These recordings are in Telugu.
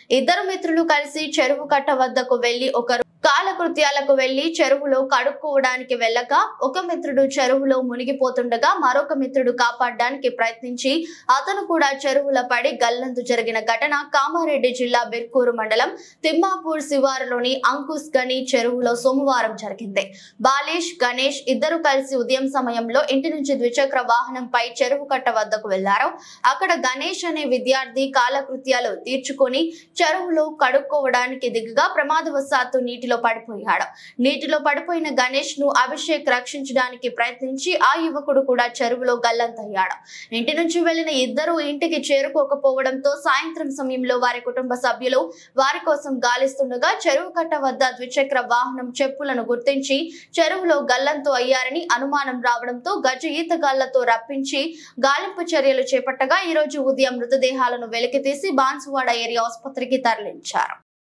ఇద్దరు మిత్రులు కలిసి చెరువు కట్ట వద్దకు వెళ్లి ఒకరు కాలకృత్యాలకు వెళ్లి చెరువులో కడుక్కోవడానికి వెళ్ళక ఒక మిత్రుడు చెరువులో మునిగిపోతుండగా మరొక మిత్రుడు కాపాడడానికి ప్రయత్నించి అతను కూడా చెరువుల పడి గల్లంతు జరిగిన ఘటన కామారెడ్డి జిల్లా బిర్కూరు మండలం తిమ్మాపూర్ శివారులోని అంకుశ్ గని చెరువులో సోమవారం జరిగింది బాలేష్ గణేష్ ఇద్దరు కలిసి ఉదయం సమయంలో ఇంటి నుంచి ద్విచక్ర వాహనంపై చెరువు కట్ట వద్దకు వెళ్లారు అక్కడ గణేష్ అనే విద్యార్థి కాలకృత్యాలు తీర్చుకొని చెరువులో కడుక్కోవడానికి దిగగా ప్రమాదవశాత్తు నీటిలో పడిపోయాడు నీటిలో పడిపోయిన గణేష్ ను అభిషేక్ రక్షించడానికి ప్రయత్నించి ఆ యువకుడు కూడా చెరువులో గల్లంతయ్యాడు ఇంటి నుంచి వెళ్లిన ఇద్దరు ఇంటికి చేరుకోకపోవడంతో సాయంత్రం సమయంలో వారి కుటుంబ సభ్యులు వారి కోసం గాలిస్తుండగా చెరువు కట్ట వద్ద ద్విచక్ర వాహనం చెప్పులను గుర్తించి చెరువులో గల్లంతు అయ్యారని అనుమానం రావడంతో గజ ఈతగాళ్లతో రప్పించి గాలింపు చర్యలు చేపట్టగా ఈ రోజు ఉదయం మృతదేహాలను వెలికితీసి బాన్సువాడ ఏరియా ఆసుపత్రికి తరలించారు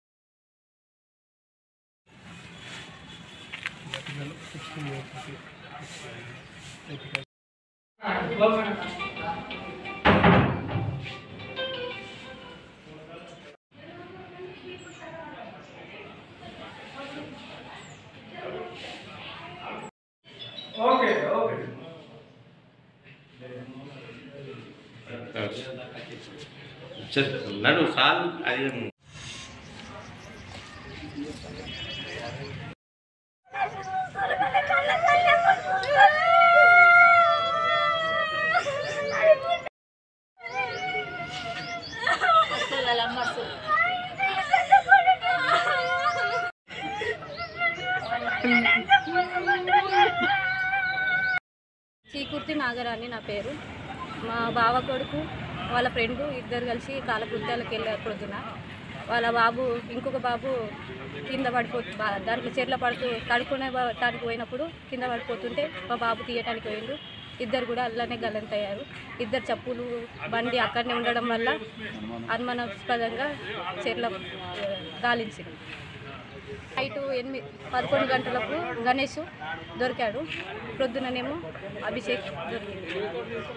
ఓకే ఓకే నడు సాల్ అది చీకుర్తి నాగరాణి నా పేరు మా బావ కొడుకు వాళ్ళ ఫ్రెండ్ ఇద్దరు కలిసి కాలకృత్యాలకు వెళ్ళారు పొద్దున వాళ్ళ బాబు ఇంకొక బాబు కింద పడిపో బా- దాంట్లో చెర్ల పడుతూ కడుక్కునే దానికి పోయినప్పుడు కింద పడిపోతుంటే మా బాబు తీయటానికి పోయిండు ఇద్దరు కూడా అల్లనే గల్లంతయ్యారు ఇద్దరు చెప్పులు బండి అక్కడనే ఉండడం వల్ల అనుమానాస్పదంగా చెర్ల ఆ, గాలించింది నైట్ ఎనిమిది పదకొండు గంటలకు గణేష్ దొరికాడు ప్రొద్దుననేమో అభిషేక్ దొరికింది